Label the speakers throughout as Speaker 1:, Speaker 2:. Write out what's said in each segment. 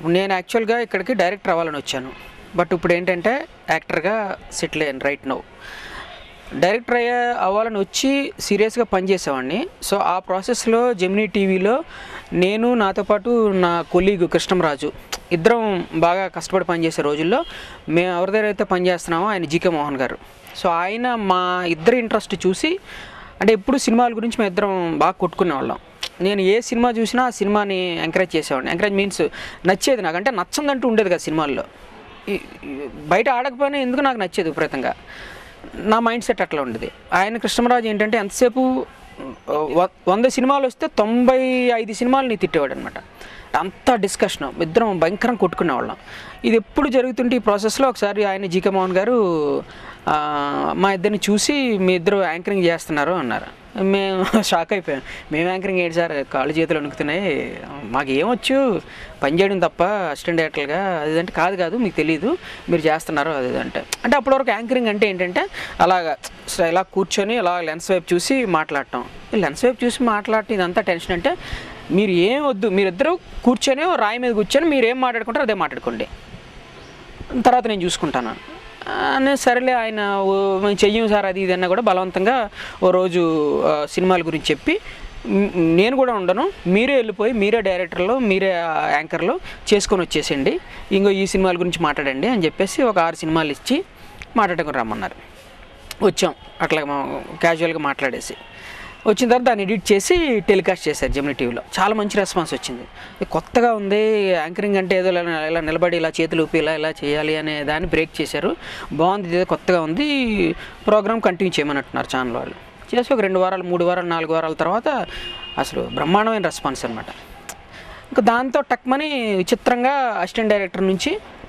Speaker 1: నేను యాక్చువల్గా ఇక్కడికి డైరెక్టర్ అవ్వాలని వచ్చాను బట్ ఇప్పుడు ఏంటంటే యాక్టర్గా సెటిల్ అయ్యాను రైట్ నౌ డైరెక్టర్ అయ్యే అవ్వాలని వచ్చి సీరియస్గా పనిచేసేవాడిని సో ఆ ప్రాసెస్లో జెమినీ టీవీలో నేను నాతో పాటు నా కొలీగ్ కృష్ణంరాజు ఇద్దరం బాగా కష్టపడి పనిచేసే రోజుల్లో మేము ఎవరి దగ్గర అయితే పనిచేస్తున్నామో ఆయన జీకే మోహన్ గారు సో ఆయన మా ఇద్దరి ఇంట్రెస్ట్ చూసి అంటే ఎప్పుడు సినిమాల గురించి మేము ఇద్దరం బాగా కొట్టుకునేవాళ్ళం నేను ఏ సినిమా చూసినా ఆ సినిమాని ఎంకరేజ్ చేసేవాడిని ఎంకరేజ్ మీన్స్ నచ్చేది నాకు అంటే నచ్చందంటూ ఉండేది కదా సినిమాల్లో ఈ- ఈ బయట ఆడకపోయినా ఎందుకు నాకు నచ్చేది విపరీతంగా నా మైండ్ సెట్ అట్లా ఉండేది ఆయన కృష్ణరాజు ఏంటంటే ఎంతసేపు వ- వంద సినిమాలు వస్తే తొంభై ఐదు సినిమాలు నీ తిట్టేవాడు అనమాట అంత డిస్కషన్ ఇద్దరం భయంకరం కొట్టుకునేవాళ్ళం ఇది ఎప్పుడు జరుగుతుంటే ఈ ప్రాసెస్లో ఒకసారి ఆయన జీకే మోహన్ గారు ఆ, మా ఇద్దరిని చూసి మీ ఇద్దరు యాంకరింగ్ చేస్తున్నారు అన్నారు మేము షాక్ అయిపోయాం మేము యాంకరింగ్ ఏంటి సార్ కాళ్ళు చేతులు వణుకుతున్నాయి మాకు ఏమొచ్చు పని చేయడం తప్ప అసిస్టెంట్ డైరెక్టర్గా అది అంటే కాదు కాదు మీకు తెలియదు మీరు చేస్తున్నారు అది ఇది అంటే అంటే అప్పటివరకు యాంకరింగ్ అంటే ఏంటంటే అలాగా స- ఇలా కూర్చొని ఇలా లెన్స్ వైపు చూసి మాట్లాడటం ఈ లెన్స్ వైపు చూసి మాట్లాడటం ఇదంతా టెన్షన్ అంటే మీరు ఏం వద్దు మీరిద్దరూ కూర్చొని ఓ రాయి మీద కూర్చొని మీరు ఏం మాట్లాడుకుంటారో అదే మాట్లాడుకోండి తర్వాత నేను చూసుకుంటాను అని సరేలే ఆయన ఓ మేము చెయ్యం సార్ అది ఇది అన్నా కూడా బలవంతంగా ఓ రోజు ఆ, సినిమాల గురించి చెప్పి మ్, నేను కూడా ఉండను మీరే వెళ్ళిపోయి మీరే డైరెక్టర్లో మీరే ఆ, యాంకర్లో చేసుకొని వచ్చేసేయండి ఇంకో ఈ సినిమాల గురించి మాట్లాడండి అని చెప్పేసి ఒక ఆరు సినిమాలు ఇచ్చి మాట్లాడకుండా రమ్మన్నారు వచ్చాం అట్లా క్యాజువల్గా మాట్లాడేసి వచ్చిన తర్వాత దాన్ని ఎడిట్ చేసి టెలికాస్ట్ చేశారు జెమిని టీవీలో చాలా మంచి రెస్పాన్స్ వచ్చింది ఇది కొత్తగా ఉంది యాంకరింగ్ అంటే ఏదో ఇలా ఇలా నిలబడి ఇలా చేతులు ఊపి ఇలా ఇలా చేయాలి అనే దాన్ని బ్రేక్ చేశారు బాగుంది ఇది ఏదో కొత్తగా ఉంది ప్రోగ్రామ్ కంటిన్యూ చేయమన్నట్టున్నారు ఛానల్ వాళ్ళు చేసి ఒక రెండు వారాలు మూడు వారాలు నాలుగు వారాల తర్వాత అసలు బ్రహ్మాండమైన రెస్పాన్స్ అనమాట ఇంకా దాంతో టక్మని విచిత్రంగా అసిస్టెంట్ డైరెక్టర్ నుంచి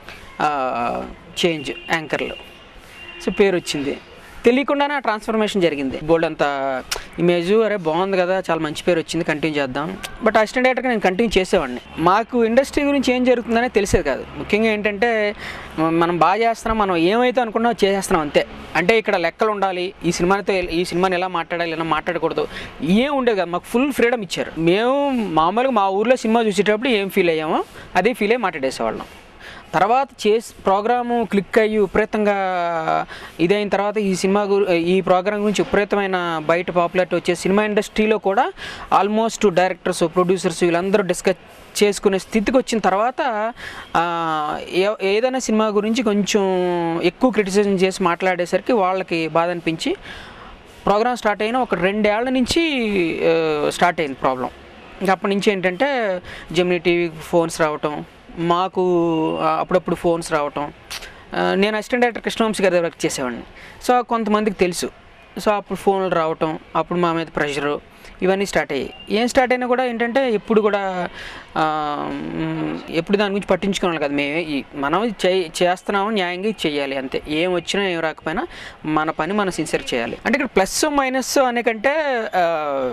Speaker 1: చేంజ్ యాంకర్లు సో పేరు వచ్చింది తెలియకుండానే ఆ ట్రాన్స్ఫర్మేషన్ జరిగింది బోల్డ్ అంత ఇమేజ్ అరే బాగుంది కదా చాలా మంచి పేరు వచ్చింది కంటిన్యూ చేద్దాం బట్ అసిస్టెంట్ డైరెక్టర్గా నేను కంటిన్యూ చేసేవాడిని మాకు ఇండస్ట్రీ గురించి ఏం జరుగుతుందనే తెలిసేది కాదు ముఖ్యంగా ఏంటంటే మ- మనం బాగా చేస్తున్నాం మనం ఏమైతే అనుకున్నామో చేసేస్తున్నాం అంతే అంటే ఇక్కడ లెక్కలు ఉండాలి ఈ సినిమాతో ఈ సినిమాని ఎలా మాట్లాడాలి ఇలా మాట్లాడకూడదు ఏం ఉండేది కాదు మాకు ఫుల్ ఫ్రీడమ్ ఇచ్చారు మేము మామూలుగా మా ఊర్లో సినిమా చూసేటప్పుడు ఏం ఫీల్ అయ్యామో అదే ఫీల్ అయ్యి మాట్లాడేసేవాళ్ళం తర్వాత చేసి ప్రోగ్రాము క్లిక్ అయ్యి విపరీతంగా ఇదైన తర్వాత ఈ సినిమా గురి ఈ ప్రోగ్రామ్ గురించి విపరీతమైన బయట పాపులారిటీ వచ్చే సినిమా ఇండస్ట్రీలో కూడా ఆల్మోస్ట్ డైరెక్టర్స్ ప్రొడ్యూసర్స్ వీళ్ళందరూ డిస్కస్ చేసుకునే స్థితికి వచ్చిన తర్వాత ఆ, ఏ- ఏదైనా సినిమా గురించి కొంచెం ఎక్కువ క్రిటిసిజం చేసి మాట్లాడేసరికి వాళ్ళకి బాధ అనిపించి ప్రోగ్రామ్ స్టార్ట్ అయిన ఒక రెండేళ్ల నుంచి ఆ, స్టార్ట్ అయింది ప్రాబ్లం ఇంకా అప్పటి నుంచి ఏంటంటే జెమినీ టీవీ ఫోన్స్ రావటం మాకు ఆ, అప్పుడప్పుడు ఫోన్స్ రావటం ఆ, నేను అసిస్టెంట్ డైరెక్టర్ కృష్ణవంశీ గారి దగ్గర వర్క్ చేసేవాడిని సో కొంతమందికి తెలుసు సో అప్పుడు ఫోన్లు రావటం అప్పుడు మా మీద ప్రెషరు ఇవన్నీ స్టార్ట్ అయ్యాయి ఏం స్టార్ట్ అయినా కూడా ఏంటంటే ఎప్పుడు కూడా ఆ, మ్, ఎప్పుడు దాని గురించి పట్టించుకోవాలి కదా మేము ఈ మనం చే చేస్తున్నాము న్యాయంగా ఇది చేయాలి అంతే ఏం వచ్చినా ఏం రాకపోయినా మన పని మనం సిన్సియర్ చేయాలి అంటే ఇక్కడ ప్లస్ మైనస్ అనే కంటే ఆ,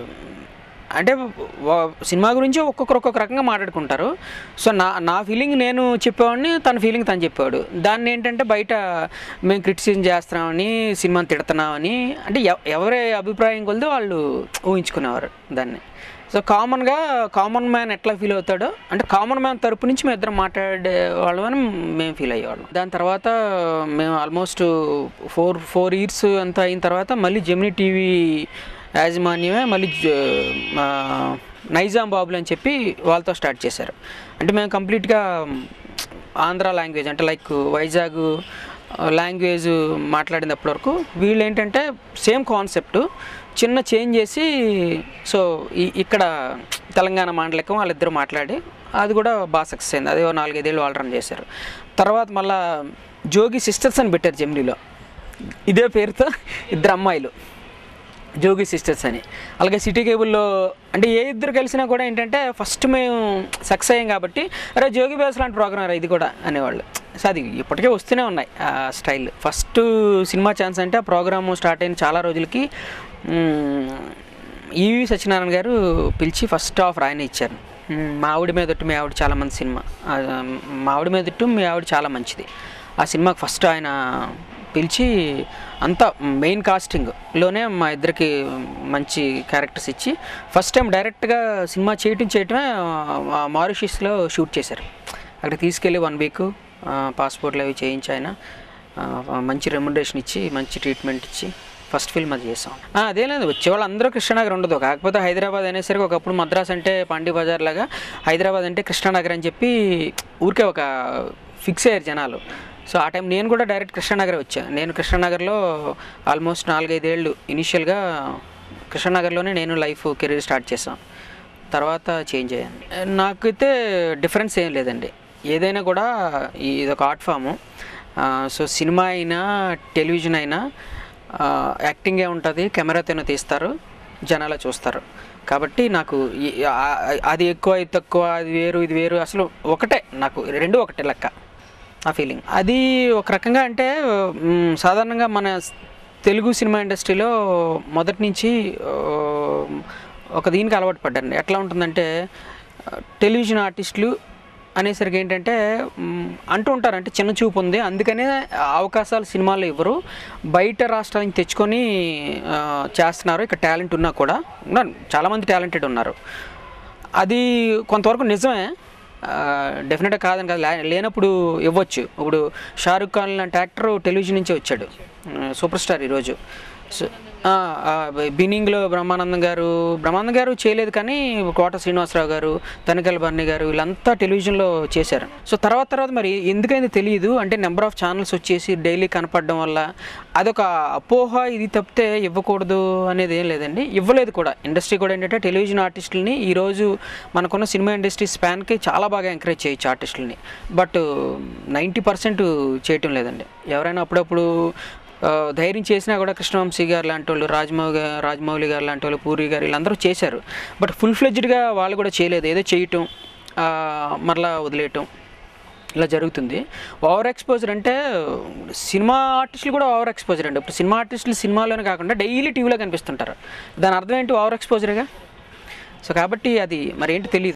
Speaker 1: అంటే వ- సినిమా గురించి ఒక్కొక్కరు ఒక్కొక్క రకంగా మాట్లాడుకుంటారు సో నా నా ఫీలింగ్ నేను చెప్పేవాడిని తన ఫీలింగ్ తను చెప్పేవాడు దాన్ని ఏంటంటే బయట మేము క్రిటిసిజం చేస్తున్నామని సినిమాని తిడుతున్నామని అంటే ఎవ- ఎవరి అభిప్రాయం కొలిది వాళ్ళు ఊహించుకునేవారు దాన్ని సో కామన్గా కామన్ మ్యాన్ ఎట్లా ఫీల్ అవుతాడో అంటే కామన్ మ్యాన్ తరపు నుంచి మేము ఇద్దరం మాట్లాడే వాళ్ళమని మేము ఫీల్ అయ్యేవాళ్ళం దాని తర్వాత మేము ఆల్మోస్ట్ ఫోర్ ఫోర్ ఇయర్స్ అంతా అయిన తర్వాత మళ్ళీ జెమినీ టీవీ యాజమాన్యమే మళ్ళీ జ- మా నైజాం బాబులు అని చెప్పి వాళ్ళతో స్టార్ట్ చేశారు అంటే మేము కంప్లీట్గా ఆంధ్ర లాంగ్వేజ్ అంటే లైక్ వైజాగ్ లాంగ్వేజ్ మాట్లాడినప్పటి వరకు వీళ్ళు ఏంటంటే సేమ్ కాన్సెప్ట్ చిన్న చేంజ్ చేసి సో ఈ- ఇక్కడ తెలంగాణ మాండలికం వాళ్ళిద్దరు మాట్లాడి అది కూడా బాగా సక్సెస్ అయింది అదే ఓ నాలుగైదేళ్ళు వాళ్ళు రన్ చేశారు తర్వాత మళ్ళా జోగి సిస్టర్స్ అని పెట్టారు జెమినీలో ఇదే పేరుతో ఇద్దరు అమ్మాయిలు జోగి సిస్టర్స్ అని అలాగే సిటీ కేబుల్లో అంటే ఏ ఇద్దరు కలిసినా కూడా ఏంటంటే ఫస్ట్ మేము సక్సెస్ అయ్యాం కాబట్టి అరే జోగి బేస్ లాంటి ప్రోగ్రామ్ రా ఇది కూడా అనేవాళ్ళు సో అది ఇప్పటికే వస్తూనే ఉన్నాయి ఆ స్టైల్ ఫస్ట్ సినిమా ఛాన్స్ అంటే ఆ ప్రోగ్రామ్ స్టార్ట్ అయిన చాలా రోజులకి మ్, ఈవి సత్యనారాయణ గారు పిలిచి ఫస్ట్ ఆఫర్ ఆయన ఇచ్చారు మ్, మా ఆవిడ మీద ఒట్టు మీ ఆవిడ చాలా మంచి సినిమా ఆ, మా ఆవిడ మీద ఒట్టు మీ ఆవిడ చాలా మంచిది ఆ సినిమాకి ఫస్ట్ ఆయన పిలిచి అంతా మెయిన్ కాస్టింగ్లోనే మా ఇద్దరికి మంచి క్యారెక్టర్స్ ఇచ్చి ఫస్ట్ టైం డైరెక్ట్గా సినిమా చేయటం చేయటమే ఆ, మారిషియస్లో షూట్ చేశారు అక్కడ తీసుకెళ్ళి వన్ వీక్ పాస్పోర్ట్లు అవి చేయించి ఆయన ఆ, మంచి రెమ్యునరేషన్ ఇచ్చి మంచి ట్రీట్మెంట్ ఇచ్చి ఫస్ట్ ఫిల్మ్ అది చేసాం ఆ, అదే లేదు వచ్చే వాళ్ళందరూ కృష్ణానగర్ ఉండదు కాకపోతే హైదరాబాద్ అనేసరికి ఒకప్పుడు మద్రాస్ అంటే పాండి బజార్ లాగా హైదరాబాద్ అంటే కృష్ణానగర్ అని చెప్పి ఊరికే ఒక ఫిక్స్ అయ్యారు జనాలు సో ఆ టైం నేను కూడా డైరెక్ట్ కృష్ణానగర్ వచ్చాను నేను కృష్ణానగర్లో ఆల్మోస్ట్ నాలుగైదేళ్ళు ఇనిషియల్గా కృష్ణానగర్లోనే నేను లైఫ్ కెరీర్ స్టార్ట్ చేశాను తర్వాత చేంజ్ అయ్యాను నాకైతే డిఫరెన్స్ ఏం లేదండి ఏదైనా కూడా ఈ- ఇది ఒక ఆర్ట్ ఫాము సో సినిమా అయినా టెలివిజన్ అయినా యాక్టింగే ఉంటుంది కెమెరాతోనే తీస్తారు జనాలు చూస్తారు కాబట్టి నాకు ఈ- ఆ- అది ఎక్కువ ఇది తక్కువ అది వేరు ఇది వేరు అసలు ఒకటే నాకు రెండు ఒకటే లెక్క ఆ ఫీలింగ్ అది ఒక రకంగా అంటే మ్, సాధారణంగా మన స్- తెలుగు సినిమా ఇండస్ట్రీలో మొదటి నుంచి ఆ, ఒక దీనికి అలవాటు పడ్డాను ఎట్లా ఉంటుందంటే ఆ, టెలివిజన్ ఆర్టిస్టులు అనేసరికి ఏంటంటే మ్, అంటూ ఉంటారు అంటే చిన్న చూపు ఉంది అందుకనే అవకాశాలు సినిమాల్లో ఇవ్వరు బయట రాష్ట్రాల నుంచి తెచ్చుకొని ఆ, చేస్తున్నారు ఇక్కడ టాలెంట్ ఉన్నా కూడా ఉన్నారు చాలామంది టాలెంటెడ్ ఉన్నారు అది కొంతవరకు నిజమే డెఫినెట్గా కాదని కాదు లే- లేనప్పుడు ఇవ్వచ్చు ఇప్పుడు షారుఖ్ ఖాన్ లాంటి యాక్టర్ టెలివిజన్ నుంచే వచ్చాడు సూపర్ స్టార్ ఈరోజు సో బినింగ్లో బ్రహ్మానందం గారు బ్రహ్మానందం గారు చేయలేదు కానీ కోట శ్రీనివాసరావు గారు తనికల్ బర్ని గారు వీళ్ళంతా టెలివిజన్లో చేశారు సో తర్వాత తర్వాత మరి ఎందుకైంది తెలియదు అంటే నెంబర్ ఆఫ్ ఛానల్స్ వచ్చేసి డైలీ కనపడడం వల్ల అదొక అపోహ ఇది తప్పితే ఇవ్వకూడదు అనేది ఏం లేదండి ఇవ్వలేదు కూడా ఇండస్ట్రీ కూడా ఏంటంటే టెలివిజన్ ఆర్టిస్టులని ఈరోజు మనకున్న సినిమా ఇండస్ట్రీ స్పాన్కి చాలా బాగా ఎంకరేజ్ చేయొచ్చు ఆర్టిస్టులని బట్ నైంటీ పర్సెంట్ చేయటం లేదండి ఎవరైనా అప్పుడప్పుడు ఆ, ధైర్యం చేసినా కూడా కృష్ణవంశీ గారు లాంటి వాళ్ళు రాజమౌళి గా- రాజమౌళి గారు లాంటి వాళ్ళు పూరి గారు వీళ్ళందరూ చేశారు బట్ ఫుల్ ఫ్లెడ్జ్డ్గా వాళ్ళు కూడా చేయలేదు ఏదో చేయటం ఆ, మరలా వదిలేయటం ఇలా జరుగుతుంది ఓవర్ ఎక్స్పోజర్ అంటే సినిమా ఆర్టిస్టులు కూడా ఓవర్ ఎక్స్పోజర్ అండి ఇప్పుడు సినిమా ఆర్టిస్టులు సినిమాలోనే కాకుండా డైలీ టీవీలో కనిపిస్తుంటారు దాని అర్థం ఏంటి ఓవర్ ఎక్స్పోజర్గా సో కాబట్టి అది మరి ఏంటి తెలియదు